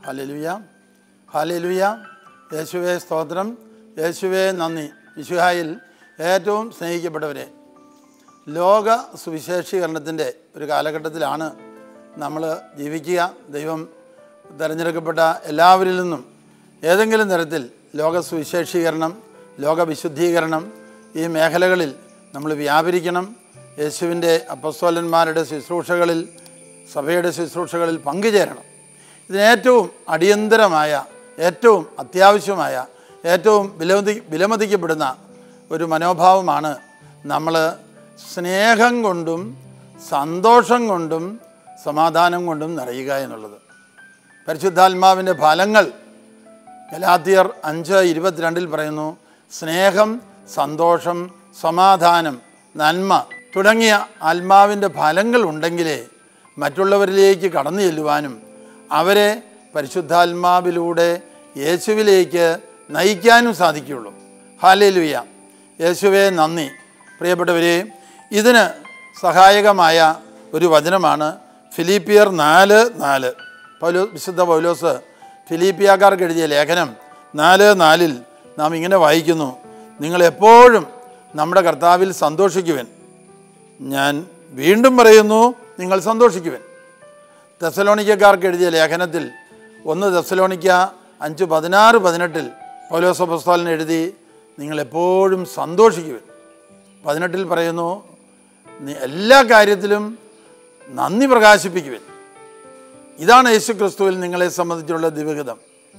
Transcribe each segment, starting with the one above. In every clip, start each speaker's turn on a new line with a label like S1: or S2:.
S1: ഹലലുയ ഹലലുയ യേശുവേ സ്തോത്രം യേശുവേ നന്ദി വിശുഹായിൽ ഏറ്റവും സ്നേഹിക്കപ്പെട്ടവരെ ലോക സുവിശേഷീകരണത്തിൻ്റെ ഒരു കാലഘട്ടത്തിലാണ് നമ്മൾ ജീവിക്കുക ദൈവം തിരഞ്ഞെടുക്കപ്പെട്ട എല്ലാവരിൽ നിന്നും ഏതെങ്കിലും തരത്തിൽ ലോക സുവിശേഷീകരണം ലോക വിശുദ്ധീകരണം ഈ മേഖലകളിൽ നമ്മൾ വ്യാപരിക്കണം യേശുവിൻ്റെ അപ്പസ്തോലന്മാരുടെ ശുശ്രൂഷകളിൽ സഭയുടെ ശുശ്രൂഷകളിൽ പങ്കുചേരണം ഇതിനേറ്റവും അടിയന്തരമായ ഏറ്റവും അത്യാവശ്യമായ ഏറ്റവും വിലമതി വിലമതിക്കപ്പെടുന്ന ഒരു മനോഭാവമാണ് നമ്മൾ സ്നേഹം കൊണ്ടും സന്തോഷം കൊണ്ടും സമാധാനം കൊണ്ടും നിറയുക എന്നുള്ളത് പരിശുദ്ധാത്മാവിൻ്റെ ഫലങ്ങൾ ഗലാത്തിയർ അഞ്ച് ഇരുപത്തിരണ്ടിൽ പറയുന്നു സ്നേഹം സന്തോഷം സമാധാനം നന്മ തുടങ്ങിയ ആത്മാവിൻ്റെ ഫലങ്ങൾ ഉണ്ടെങ്കിലേ മറ്റുള്ളവരിലേക്ക് കടന്നു ചെല്ലുവാനും അവരെ പരിശുദ്ധാത്മാവിലൂടെ യേശുവിലേക്ക് നയിക്കാനും സാധിക്കുകയുള്ളൂ ഹാലേലുയ്യ യേശുവേ നന്ദി പ്രിയപ്പെട്ടവരെ ഇതിന് സഹായകമായ ഒരു വചനമാണ് ഫിലിപ്പിയർ നാല് നാല് പൗലോ വിശുദ്ധ പൗലോസ് ഫിലിപ്പിയാക്കാർക്ക് എഴുതിയ ലേഖനം നാല് നാലിൽ നാം ഇങ്ങനെ വായിക്കുന്നു നിങ്ങൾ എപ്പോഴും നമ്മുടെ കർത്താവിൽ സന്തോഷിക്കുവൻ ഞാൻ വീണ്ടും പറയുന്നു നിങ്ങൾ സന്തോഷിക്കുവൻ തെസലോണിക്കക്കാർക്ക് എഴുതിയ ലേഖനത്തിൽ ഒന്ന് തെസലോണിക്ക അഞ്ച് പതിനാറ് പതിനെട്ടിൽ പൗലോസ പുസ്തകൻ എഴുതി നിങ്ങളെപ്പോഴും സന്തോഷിക്കുവൻ പതിനെട്ടിൽ പറയുന്നു "നി- എല്ലാ കാര്യത്തിലും നന്ദി പ്രകാശിപ്പിക്കുവൻ ഇതാണ് യേശു ക്രിസ്തുവിൽ നിങ്ങളെ സംബന്ധിച്ചുള്ള ദിവ്യഗതം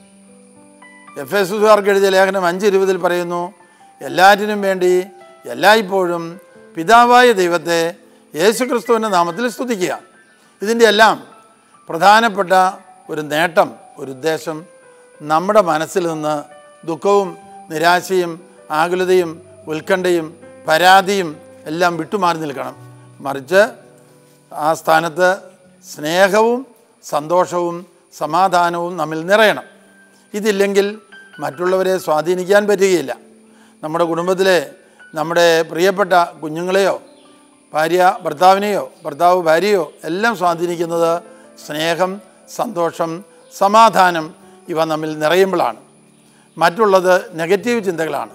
S1: എഫ് എസ് സുകാർക്ക് എഴുതിയ ലേഖനം അഞ്ച് ഇരുപതിൽ പറയുന്നു എല്ലാറ്റിനും വേണ്ടി എല്ലായ്പ്പോഴും പിതാവായ ദൈവത്തെ യേശു ക്രിസ്തുവിൻ്റെ നാമത്തിൽ സ്തുതിക്കുക ഇതിൻ്റെ എല്ലാം പ്രധാനപ്പെട്ട ഒരു നേട്ടം ഒരു ഉദ്ദേശം നമ്മുടെ മനസ്സിൽ നിന്ന് ദുഃഖവും നിരാശയും ആകുലതയും ഉത്കണ്ഠയും പരാതിയും എല്ലാം വിട്ടുമാറി നിൽക്കണം മറിച്ച് ആ സ്ഥാനത്ത് സ്നേഹവും സന്തോഷവും സമാധാനവും നമ്മിൽ നിറയണം ഇതില്ലെങ്കിൽ മറ്റുള്ളവരെ സ്വാധീനിക്കാൻ പറ്റുകയില്ല നമ്മുടെ കുടുംബത്തിലെ നമ്മുടെ പ്രിയപ്പെട്ട കുഞ്ഞുങ്ങളെയോ ഭാര്യ ഭർത്താവിനെയോ ഭർത്താവ് ഭാര്യയോ എല്ലാം സ്വാധീനിക്കുന്നത് സ്നേഹം സന്തോഷം സമാധാനം ഇവ നമ്മിൽ നിറയുമ്പോഴാണ് മറ്റുള്ളത് നെഗറ്റീവ് ചിന്തകളാണ്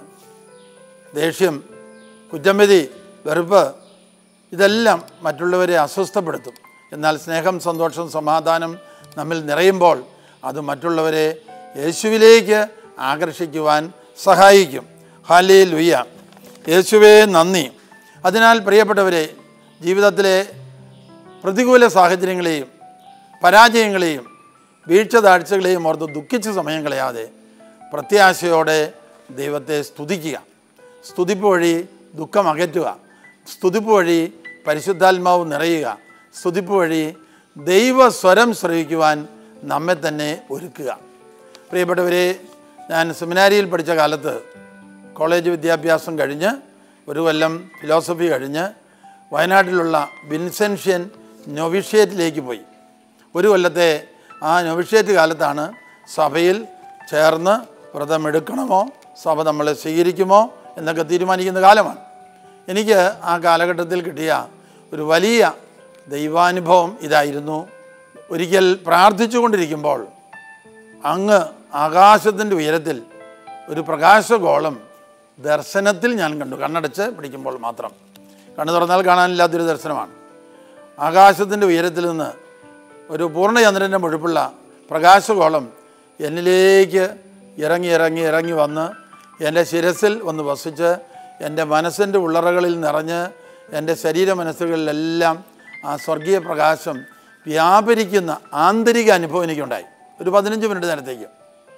S1: ദേഷ്യം കുറ്റംവിധി വെറുപ്പ് ഇതെല്ലാം മറ്റുള്ളവരെ അസ്വസ്ഥപ്പെടുത്തും എന്നാൽ സ്നേഹം സന്തോഷം സമാധാനം നമ്മിൽ നിറയുമ്പോൾ അത് മറ്റുള്ളവരെ യേശുവിലേക്ക് ആകർഷിക്കുവാൻ സഹായിക്കും ഹാലേ ലുയ്യ യേശുവേ നന്ദി അതിനാൽ പ്രിയപ്പെട്ടവരെ ജീവിതത്തിലെ പ്രതികൂല സാഹചര്യങ്ങളെയും പരാജയങ്ങളെയും വീഴ്ച താഴ്ചകളെയും ഓർത്ത് ദുഃഖിച്ച സമയം കളയാതെ പ്രത്യാശയോടെ ദൈവത്തെ സ്തുതിക്കുക സ്തുതിപ്പ് വഴി ദുഃഖം അകറ്റുക സ്തുതിപ്പ് വഴി പരിശുദ്ധാത്മാവ് നിറയുക സ്തുതിപ്പ് വഴി ദൈവസ്വരം ശ്രവിക്കുവാൻ നമ്മെ തന്നെ ഒരുക്കുക പ്രിയപ്പെട്ടവരെ ഞാൻ സെമിനാരിയിൽ പഠിച്ച കാലത്ത് കോളേജ് വിദ്യാഭ്യാസം കഴിഞ്ഞ് ഒരു കൊല്ലം ഫിലോസഫി കഴിഞ്ഞ് വയനാട്ടിലുള്ള വിൻസെൻഷ്യൻ നൊവിഷ്യേറ്റിലേക്ക് പോയി ഒരു കൊല്ലത്തെ ആ നൊവിഷ്യേറ്റ് കാലത്താണ് സഭയിൽ ചേർന്ന് വ്രതമെടുക്കണമോ സഭ നമ്മളെ സ്വീകരിക്കുമോ എന്നൊക്കെ തീരുമാനിക്കുന്ന കാലമാണ് എനിക്ക് ആ കാലഘട്ടത്തിൽ കിട്ടിയ ഒരു വലിയ ദൈവാനുഭവം ഇതായിരുന്നു ഒരിക്കൽ പ്രാർത്ഥിച്ചുകൊണ്ടിരിക്കുമ്പോൾ അങ്ങ് ആകാശത്തിൻ്റെ ഉയരത്തിൽ ഒരു പ്രകാശഗോളം ദർശനത്തിൽ ഞാൻ കണ്ടു കണ്ണടച്ച് പിടിക്കുമ്പോൾ മാത്രം കണ്ണു തുറന്നാൽ കാണാനില്ലാത്തൊരു ദർശനമാണ് ആകാശത്തിൻ്റെ ഉയരത്തിൽ നിന്ന് ഒരു പൂർണ്ണചന്ദ്രൻ്റെ മുഴുപ്പുള്ള പ്രകാശഗോളം എന്നിലേക്ക് ഇറങ്ങി ഇറങ്ങി ഇറങ്ങി വന്ന് എൻ്റെ ശിരസിൽ ഒന്ന് വസിച്ച് എൻ്റെ മനസ്സിൻ്റെ ഉള്ളറകളിൽ നിറഞ്ഞ് എൻ്റെ ശരീര മനസ്സുകളിലെല്ലാം ആ സ്വർഗീയ പ്രകാശം വ്യാപരിക്കുന്ന ആന്തരിക അനുഭവം എനിക്കുണ്ടായി ഒരു പതിനഞ്ച് മിനിറ്റ് നേരത്തേക്ക്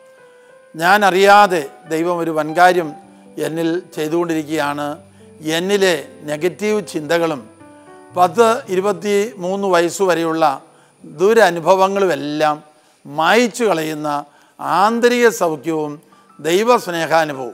S1: ഞാൻ അറിയാതെ ദൈവം ഒരു വൻകാര്യം എന്നിൽ ചെയ്തുകൊണ്ടിരിക്കുകയാണ് എന്നിലെ നെഗറ്റീവ് ചിന്തകളും പത്ത് ഇരുപത്തി മൂന്ന് വയസ്സ് വരെയുള്ള ദുരനുഭവങ്ങളുമെല്ലാം മായ്ച്ചു കളയുന്ന ആന്തരിക സൗഖ്യവും ദൈവ സ്നേഹാനുഭവവും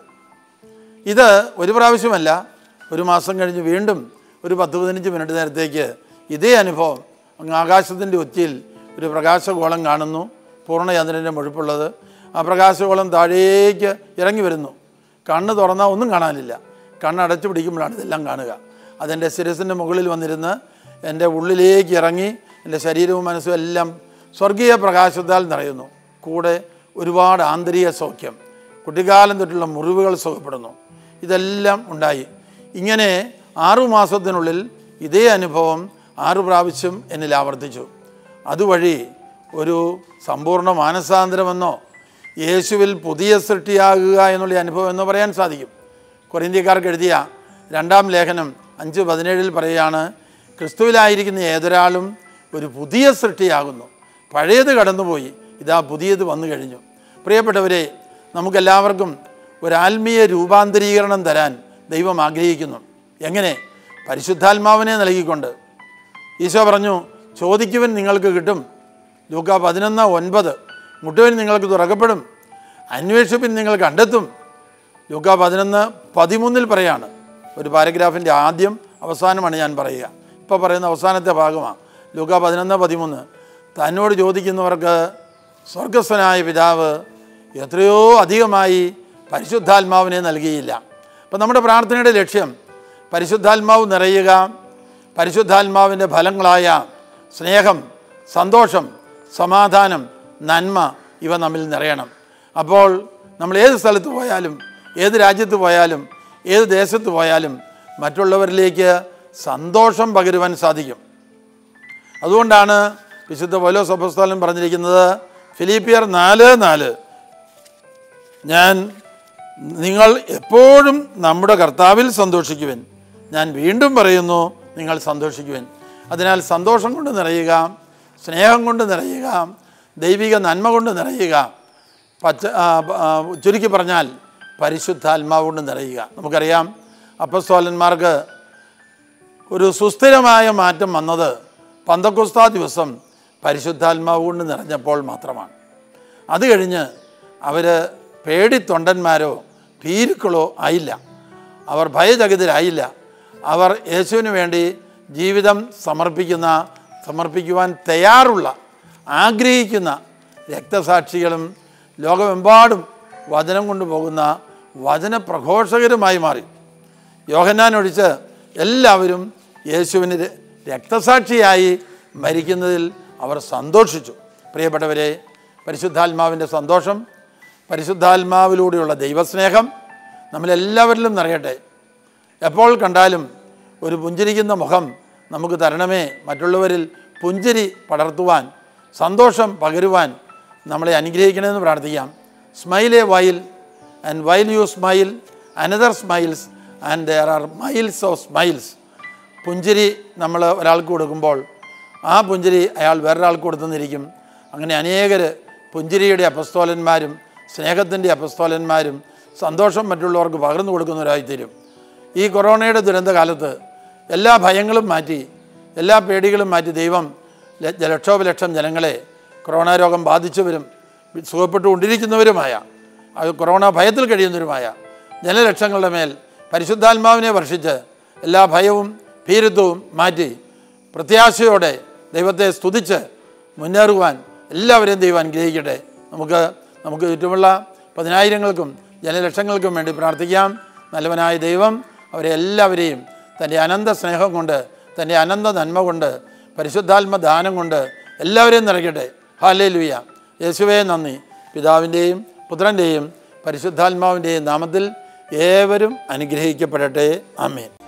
S1: ഇത് ഒരു പ്രാവശ്യമല്ല ഒരു മാസം കഴിഞ്ഞ് വീണ്ടും ഒരു പത്ത് പതിനഞ്ച് മിനിറ്റ് നേരത്തേക്ക് ഇതേ അനുഭവം അങ്ങ് ആകാശത്തിൻ്റെ ഉച്ചിയിൽ ഒരു പ്രകാശഗോളം കാണുന്നു പൂർണ്ണചന്ദ്രൻ്റെ മുഴുപ്പുള്ളത് ആ പ്രകാശഗോളം താഴേക്ക് ഇറങ്ങി വരുന്നു കണ്ണ് തുറന്നാൽ ഒന്നും കാണാനില്ല കണ്ണടച്ചു പിടിക്കുമ്പോഴാണ് ഇതെല്ലാം കാണുക അതെൻ്റെ ശിരസിൻ്റെ മുകളിൽ വന്നിരുന്ന് എൻ്റെ ഉള്ളിലേക്ക് ഇറങ്ങി എൻ്റെ ശരീരവും മനസ്സും എല്ലാം സ്വർഗീയ പ്രകാശത്താൽ നിറയുന്നു കൂടെ ഒരുപാട് ആന്തരിക സൗഖ്യം കുട്ടിക്കാലം തൊട്ടുള്ള മുറിവുകൾ സുഖപ്പെടുന്നു ഇതെല്ലാം ഉണ്ടായി ഇങ്ങനെ ആറു മാസത്തിനുള്ളിൽ ഇതേ അനുഭവം ആറു പ്രാവശ്യം എന്നിൽ ആവർത്തിച്ചു അതുവഴി ഒരു സമ്പൂർണ്ണ മാനസാന്തരമെന്നോ യേശുവിൽ പുതിയ സൃഷ്ടിയാകുക എന്നുള്ള അനുഭവം എന്ന് പറയാൻ സാധിക്കും കൊറിന്ത്യക്കാർക്ക് എഴുതിയ രണ്ടാം ലേഖനം അഞ്ച് പതിനേഴിൽ പറയുകയാണ് ക്രിസ്തുവിലായിരിക്കുന്ന ഏതൊരാളും ഒരു പുതിയ സൃഷ്ടിയാകുന്നു പഴയത് കടന്നുപോയി ഇതാ പുതിയത് വന്നു കഴിഞ്ഞു പ്രിയപ്പെട്ടവരെ നമുക്കെല്ലാവർക്കും ഒരു ആത്മീയ രൂപാന്തരീകരണം തരാൻ ദൈവം ആഗ്രഹിക്കുന്നു എങ്ങനെ പരിശുദ്ധാത്മാവിനെ നൽകിക്കൊണ്ട് ഈശോ പറഞ്ഞു ചോദിക്കുവൻ നിങ്ങൾക്ക് കിട്ടും ലൂക്ക പതിനൊന്ന് ഒൻപത് മുട്ടുവൻ നിങ്ങൾക്ക് തുറക്കപ്പെടും അന്വേഷിപ്പിൻ നിങ്ങൾ കണ്ടെത്തും ലൂക്ക പതിനൊന്ന് പതിമൂന്നിൽ പറയാണ് ഒരു പാരഗ്രാഫിൻ്റെ ആദ്യം അവസാനമാണ് ഞാൻ പറയുക ഇപ്പോൾ പറയുന്ന അവസാനത്തെ ഭാഗമാണ് ലൂക്ക പതിനൊന്ന് പതിമൂന്ന് തന്നോട് ചോദിക്കുന്നവർക്ക് സ്വർഗസ്വനായ പിതാവ് എത്രയോ അധികമായി പരിശുദ്ധാത്മാവിനെ നൽകിയില്ല അപ്പം നമ്മുടെ പ്രാർത്ഥനയുടെ ലക്ഷ്യം പരിശുദ്ധാത്മാവ് നിറയുക പരിശുദ്ധാത്മാവിൻ്റെ ഫലങ്ങളായ സ്നേഹം സന്തോഷം സമാധാനം നന്മ ഇവ നമ്മിൽ നിറയണം അപ്പോൾ നമ്മൾ ഏത് സ്ഥലത്ത് പോയാലും ഏത് രാജ്യത്ത് പോയാലും ഏത് ദേശത്ത് പോയാലും മറ്റുള്ളവരിലേക്ക് സന്തോഷം പകരുവാൻ സാധിക്കും അതുകൊണ്ടാണ് വിശുദ്ധ പൗലോസ് അപ്പോസ്തലൻ പറഞ്ഞിരിക്കുന്നത് ഫിലിപ്പിയർ നാല് നാല് ഞാൻ നിങ്ങൾ എപ്പോഴും നമ്മുടെ കർത്താവിൽ സന്തോഷിക്കുവൻ ഞാൻ വീണ്ടും പറയുന്നു നിങ്ങൾ സന്തോഷിക്കുവൻ അതിനാൽ സന്തോഷം കൊണ്ട് നിറയുക സ്നേഹം കൊണ്ട് നിറയുക ദൈവിക നന്മ കൊണ്ട് നിറയുക പച്ച ആ, ആ, ചുരുക്കി പറഞ്ഞാൽ പരിശുദ്ധാത്മാവ് കൊണ്ട് നിറയുക നമുക്കറിയാം അപ്പസ്തോലന്മാർക്ക് ഒരു സുസ്ഥിരമായ മാറ്റം വന്നത് പന്തക്കുസ്ത ദിവസം പരിശുദ്ധാത്മാവ് കൊണ്ട് നിറഞ്ഞപ്പോൾ മാത്രമാണ് അത് കഴിഞ്ഞ് അവർ പേടിത്തൊണ്ടന്മാരോ ഭീരുക്കളോ ആയില്ല അവർ ഭയചകിതരായില്ല അവർ യേശുവിന് വേണ്ടി ജീവിതം സമർപ്പിക്കുന്ന സമർപ്പിക്കുവാൻ തയ്യാറുള്ള ആഗ്രഹിക്കുന്ന രക്തസാക്ഷികളും ലോകമെമ്പാടും വചനം കൊണ്ടുപോകുന്ന വചന പ്രഘോഷകരുമായി മാറി യോഹന്നാൻ ഒഴിച്ച് എല്ലാവരും യേശുവിന് ര- രക്തസാക്ഷിയായി മരിക്കുന്നതിൽ അവർ സന്തോഷിച്ചു പ്രിയപ്പെട്ടവരെ പരിശുദ്ധാത്മാവിൻ്റെ സന്തോഷം പരിശുദ്ധാത്മാവിലൂടെയുള്ള ദൈവസ്നേഹം നമ്മളെല്ലാവരിലും നിറയട്ടെ എപ്പോൾ കണ്ടാലും ഒരു പുഞ്ചിരിക്കുന്ന മുഖം നമുക്ക് തരണമേ മറ്റുള്ളവരിൽ പുഞ്ചിരി പടർത്തുവാൻ സന്തോഷം പകരുവാൻ നമ്മളെ അനുഗ്രഹിക്കണമെന്ന് പ്രാർത്ഥിക്കാം smile a while and while you smile another smiles and there are miles of smiles പുഞ്ചിരി നമ്മൾ ഒരാൾക്ക് കൊടുക്കുമ്പോൾ ആ പുഞ്ചിരി അയാൾ വേറൊരാൾക്ക് കൊടുത്തുന്നിരിക്കും അങ്ങനെ അനേകർ പുഞ്ചിരിയുടെ അപസ്തോലന്മാരും സ്നേഹത്തിൻ്റെ അപസ്തോലന്മാരും സന്തോഷം മറ്റുള്ളവർക്ക് പകർന്നു കൊടുക്കുന്നവരായിത്തീരും ഈ കൊറോണയുടെ ദുരന്തകാലത്ത് എല്ലാ ഭയങ്ങളും മാറ്റി എല്ലാ പേടികളും മാറ്റി ദൈവം ല- ലക്ഷോപലക്ഷം ജനങ്ങളെ കൊറോണ രോഗം ബാധിച്ചവരും സുഖപ്പെട്ടുകൊണ്ടിരിക്കുന്നവരുമായ അത് കൊറോണ ഭയത്തിൽ കഴിയുന്നവരുമായ ജനലക്ഷങ്ങളുടെ മേൽ പരിശുദ്ധാത്മാവിനെ വർഷിച്ച് എല്ലാ ഭയവും ഭീരുത്വവും മാറ്റി പ്രത്യാശയോടെ ദൈവത്തെ സ്തുതിച്ച് മുന്നേറുവാൻ എല്ലാവരെയും ദൈവം അനുഗ്രഹിക്കട്ടെ നമുക്ക് നമുക്ക് ചുറ്റുമുള്ള പതിനായിരങ്ങൾക്കും ജനലക്ഷങ്ങൾക്കും വേണ്ടി പ്രാർത്ഥിക്കാം നല്ലവനായ ദൈവം അവരെ എല്ലാവരെയും തൻ്റെ അനന്ത സ്നേഹം കൊണ്ട് തൻ്റെ അനന്ത നന്മ കൊണ്ട് പരിശുദ്ധാത്മ ദാനം കൊണ്ട് എല്ലാവരെയും നിറയ്ക്കട്ടെ ഹാലേ ലുയ യേശുവേ നന്ദി പിതാവിൻ്റെയും പുത്രൻ്റെയും പരിശുദ്ധാത്മാവിൻ്റെയും നാമത്തിൽ ഏവരും അനുഗ്രഹിക്കപ്പെടട്ടെ ആമേൻ